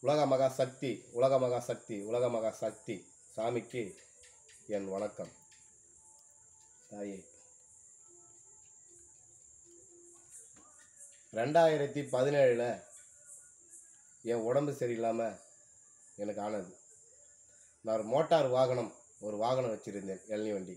உலக மகா சக்தி உலக மகா சக்தி உலக மகா சக்தி சாமிக்கு என் வணக்கம் தாயே ரெண்டாயிரத்தி பதினேழில் என் உடம்பு சரியில்லாமல் எனக்கு ஆனது நான் ஒரு மோட்டார் வாகனம் ஒரு வாகனம் வச்சுருந்தேன் இளநி வண்டி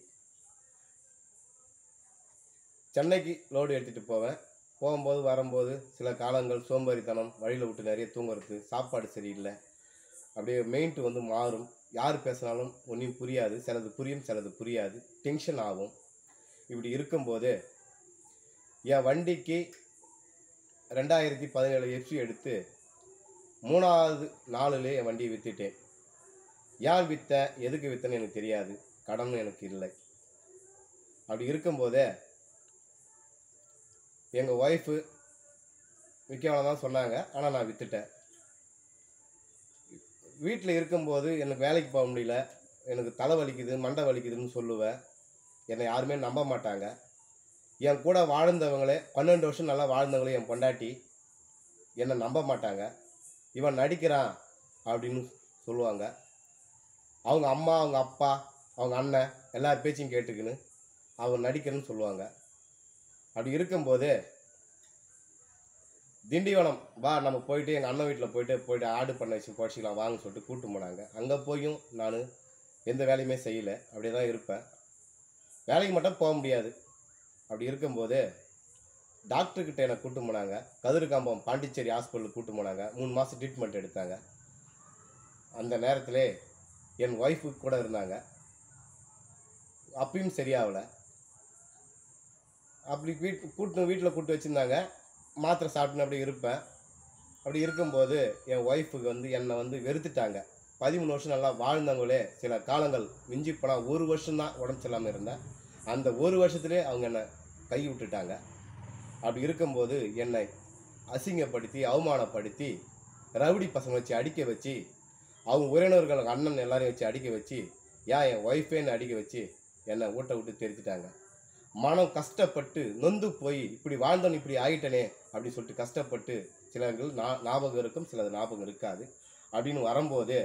சென்னைக்கு லோடு எடுத்துகிட்டு போவேன் போகும்போது வரும்போது சில காலங்கள் சோம்பேறித்தனம் வழியில் விட்டு நிறைய தூங்குறது சாப்பாடு சரியில்லை அப்படியே மெயின்ட்டு வந்து மாறும் யார் பேசினாலும் ஒன்றும் புரியாது சிலது புரியும் சிலது புரியாது டென்ஷன் ஆகும் இப்படி இருக்கும்போது என் வண்டிக்கு ரெண்டாயிரத்தி பதினேழு எஃப்சி எடுத்து மூணாவது நாளிலே என் வண்டியை விற்றுட்டேன் ஏன் விற்றேன் எதுக்கு விற்றேன்னு எனக்கு தெரியாது கடனும் எனக்கு இல்லை அப்படி இருக்கும்போதே எங்கள் ஒய்ஃபு விற்கவன தான் சொன்னாங்க ஆனால் நான் விற்றுட்டேன் வீட்டில் இருக்கும்போது எனக்கு வேலைக்கு போக முடியல எனக்கு தலை வலிக்குது மண்டை வலிக்குதுன்னு சொல்லுவேன் என்னை யாருமே நம்ப மாட்டாங்க என் கூட வாழ்ந்தவங்களே பன்னெண்டு வருஷம் நல்லா வாழ்ந்தவங்களே என் பொண்டாட்டி என்னை நம்ப மாட்டாங்க இவன் நடிக்கிறான் அப்படின்னு சொல்லுவாங்க அவங்க அம்மா அவங்க அப்பா அவங்க அண்ணன் எல்லார் பேச்சையும் கேட்டுக்கின்னு அவன் நடிக்கிறேன்னு சொல்லுவாங்க அப்படி இருக்கும்போது திண்டிவனம் வா நம்ம போயிட்டு எங்கள் அண்ணன் வீட்டில் போயிட்டு போயிட்டு ஆடு பண்ண வச்சு குறைச்சிக்கலாம் வாங்கன்னு சொல்லிட்டு கூட்டு போனாங்க அங்கே போயும் நான் எந்த வேலையுமே செய்யலை அப்படியே தான் இருப்பேன் வேலைக்கு மட்டும் போக முடியாது அப்படி இருக்கும்போது டாக்டர்கிட்ட என்னை கூட்டு போனாங்க கதிர்காம்பம் பாண்டிச்சேரி ஹாஸ்பிட்டலுக்கு கூட்டு போனாங்க மூணு மாதம் ட்ரீட்மெண்ட் எடுத்தாங்க அந்த நேரத்திலே என் ஒய்ஃபு கூட இருந்தாங்க அப்பயும் சரியாகலை அப்படி வீட் கூட்டு வீட்டில் கூட்டு வச்சுருந்தாங்க மாத்திரை சாப்பிட்டுன்னு அப்படி இருப்பேன் அப்படி இருக்கும்போது என் ஒய்ஃபுக்கு வந்து என்னை வந்து வெறுத்துட்டாங்க பதிமூணு வருஷம் நல்லா வாழ்ந்தவங்களே சில காலங்கள் மிஞ்சி போனால் ஒரு வருஷம்தான் உடம்பு சரியில்லாமல் இருந்தேன் அந்த ஒரு வருஷத்துலேயே அவங்க என்னை கை விட்டுட்டாங்க அப்படி இருக்கும்போது என்னை அசிங்கப்படுத்தி அவமானப்படுத்தி ரவுடி பசங்க வச்சு அடிக்க வச்சு அவங்க உறவினர்கள் அண்ணன் எல்லாரையும் வச்சு அடிக்க வச்சு ஏன் என் ஒய்ஃபேன்னு அடிக்க வச்சு என்னை ஊட்ட விட்டு தெரிஞ்சிட்டாங்க மனம் கஷ்டப்பட்டு நொந்து போய் இப்படி வாழ்ந்தவன் இப்படி ஆகிட்டனே அப்படின்னு சொல்லிட்டு கஷ்டப்பட்டு சிலர்கள் நா ஞாபகம் இருக்கும் சிலது ஞாபகம் இருக்காது அப்படின்னு வரும்போது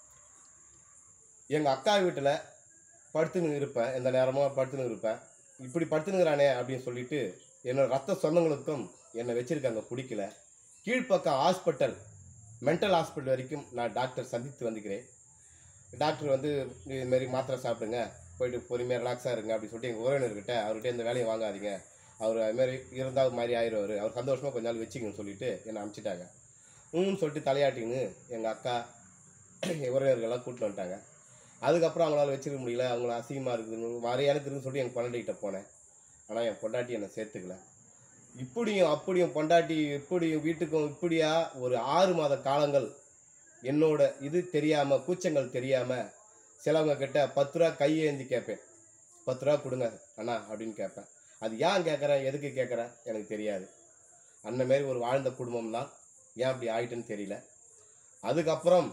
எங்கள் அக்கா வீட்டில் படுத்துன்னு இருப்பேன் எந்த நேரமும் படுத்துன்னு இருப்பேன் இப்படி படுத்துனுங்கிறானே அப்படின்னு சொல்லிட்டு என்னோட ரத்த சொந்தங்களுக்கும் என்னை வச்சிருக்காங்க பிடிக்கல கீழ்ப்பக்கம் ஹாஸ்பிட்டல் மென்டல் ஹாஸ்பிட்டல் வரைக்கும் நான் டாக்டர் சந்தித்து வந்துக்கிறேன் டாக்டர் வந்து இதுமாரி மாத்திரை சாப்பிடுங்க போயிட்டு பொறுமையாக ரிலாக்ஸாக இருங்க அப்படின்னு சொல்லிட்டு எங்கள் உறவினர்கிட்ட அவர்கிட்ட இந்த வேலையை வாங்காதீங்க அவர் அதுமாரி இருந்தால் ஒரு மாதிரி ஆயிடுவார் அவர் சந்தோஷமாக கொஞ்ச நாள் வச்சுக்கணும்னு சொல்லிட்டு என்னை அனுப்பிச்சிட்டாங்க ம் சொல்லிட்டு தலையாட்டின்னு எங்கள் அக்கா என் உறவினர்கள்லாம் கூப்பிட்டு வந்துட்டாங்க அதுக்கப்புறம் அவங்களால வச்சிருக்க முடியல அவங்கள அசிங்கமாக இருக்குதுன்னு மாதிரியான இருக்குதுன்னு சொல்லிட்டு எங்கள் பொண்டாட்டிகிட்ட போனேன் ஆனால் என் பொண்டாட்டி என்னை சேர்த்துக்கல இப்படியும் அப்படியும் பொண்டாட்டி இப்படியும் வீட்டுக்கும் இப்படியா ஒரு ஆறு மாத காலங்கள் என்னோட இது தெரியாமல் கூச்சங்கள் தெரியாமல் சிலவங்க கிட்ட பத்து ரூபா கையேந்தி கேட்பேன் பத்து ரூபா கொடுங்க அண்ணா அப்படின்னு கேட்பேன் அது ஏன் கேட்குறேன் எதுக்கு கேட்குறேன் எனக்கு தெரியாது அந்த மாரி ஒரு வாழ்ந்த குடும்பம் தான் ஏன் அப்படி ஆயிட்டுன்னு தெரியல அதுக்கப்புறம்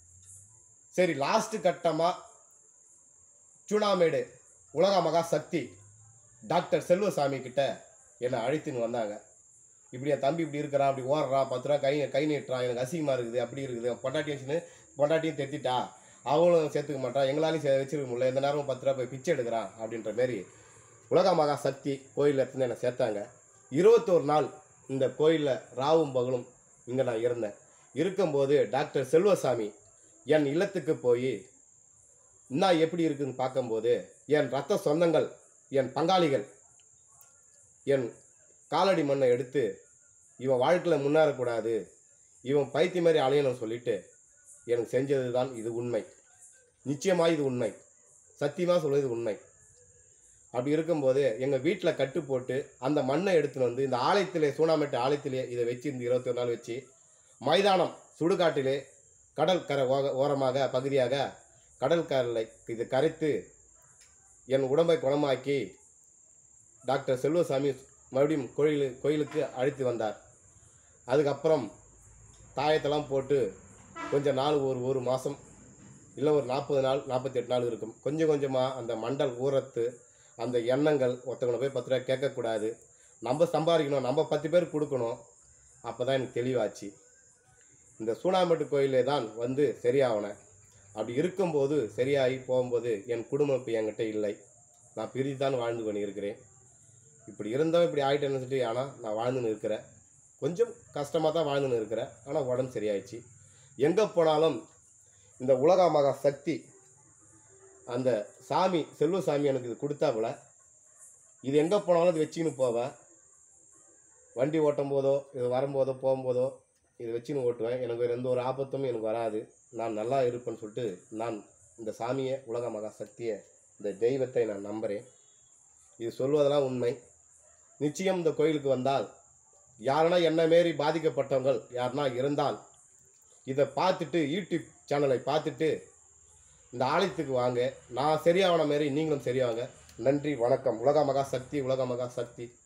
சரி லாஸ்ட் கட்டமாக சூனாமேடு உலக மகா சக்தி டாக்டர் செல்வசாமி கிட்ட என்னை அழைத்துன்னு வந்தாங்க இப்படி என் தம்பி இப்படி இருக்கிறான் அப்படி ஓடுறான் பத்து ரூபா கை கை நீட்டுறான் எனக்கு அசிங்கமாக இருக்குது அப்படி இருக்குது பொண்டாட்டி வச்சுன்னு பொண்டாட்டியும் தெத்திட்டா அவங்களும் சேர்த்துக்க மாட்டான் எங்களாலையும் சே வச்சிருக்க முடியல எந்த நேரமும் பத்து ரூபா போய் பிச்சை எடுக்கிறான் அப்படின்ற மாரி உலக மகா சக்தி கோயிலில் இருந்து என்னை சேர்த்தாங்க இருபத்தோரு நாள் இந்த கோயிலில் ராவும் பகலும் இங்கே நான் இருந்தேன் இருக்கும்போது டாக்டர் செல்வசாமி என் இல்லத்துக்கு போய் என்ன எப்படி இருக்குன்னு பார்க்கும்போது என் ரத்த சொந்தங்கள் என் பங்காளிகள் என் காலடி மண்ணை எடுத்து இவன் வாழ்க்கையில் முன்னேறக்கூடாது இவன் பைத்திய மாதிரி அலையணும் சொல்லிட்டு எனக்கு செஞ்சது தான் இது உண்மை நிச்சயமாக இது உண்மை சத்தியமாக சொல்வது உண்மை அப்படி இருக்கும்போது எங்கள் வீட்டில் கட்டு போட்டு அந்த மண்ணை எடுத்துன்னு வந்து இந்த ஆலயத்திலே சூனாமெட்டு ஆலயத்திலே இதை வச்சு இந்த இருபத்தி ஒரு நாள் வச்சு மைதானம் சுடுகாட்டிலே கடல் கரை ஓக ஓரமாக பகுதியாக கடல் கரை இது கரைத்து என் உடம்பை குணமாக்கி டாக்டர் செல்வசாமி மறுபடியும் கோயில் கோயிலுக்கு அழைத்து வந்தார் அதுக்கப்புறம் தாயத்தெல்லாம் போட்டு கொஞ்ச நாள் ஒரு ஒரு மாதம் இல்லை ஒரு நாற்பது நாள் நாற்பத்தெட்டு நாள் இருக்கும் கொஞ்சம் கொஞ்சமாக அந்த மண்டல் ஊறத்து அந்த எண்ணங்கள் ஒருத்தவங்களை போய் பத்து ரூபா கேட்கக்கூடாது நம்ம சம்பாதிக்கணும் நம்ம பத்து பேர் கொடுக்கணும் அப்போ தான் எனக்கு தெளிவாச்சு இந்த சூனாம்பட்டு கோயிலே தான் வந்து சரியாகினேன் அப்படி இருக்கும்போது சரியாகி போகும்போது என் குடும்பம் இப்போ என்கிட்ட இல்லை நான் பிரித்து தான் வாழ்ந்து கொண்டிருக்கிறேன் இப்படி இருந்தவன் இப்படி ஆகிட்டேன்னு சொல்லிட்டு ஆனால் நான் வாழ்ந்துன்னு இருக்கிறேன் கொஞ்சம் கஷ்டமாக தான் வாழ்ந்துன்னு இருக்கிறேன் ஆனால் உடம்பு சரியாயிடுச்சு எங்கே போனாலும் இந்த உலக மகா சக்தி அந்த சாமி செல்வ சாமி எனக்கு இது கொடுத்தாப்புல இது எங்கே போனாலும் இது வச்சுக்கின்னு போவேன் வண்டி ஓட்டும் போதோ இது வரும்போதோ போகும்போதோ இது வச்சுன்னு ஓட்டுவேன் எனக்கு வேறு எந்த ஒரு ஆபத்தும் எனக்கு வராது நான் நல்லா இருப்பேன்னு சொல்லிட்டு நான் இந்த சாமியை உலக மகா சக்தியை இந்த தெய்வத்தை நான் நம்புகிறேன் இது சொல்வதெல்லாம் உண்மை நிச்சயம் இந்த கோயிலுக்கு வந்தால் யாருன்னா என்ன மாரி பாதிக்கப்பட்டவங்க யாருன்னா இருந்தால் இதை பார்த்துட்டு யூடியூப் சேனலை பார்த்துட்டு இந்த ஆலயத்துக்கு வாங்க நான் சரியாவன மாரி நீங்களும் சரியாவாங்க நன்றி வணக்கம் உலக மகா சக்தி உலக மகா சக்தி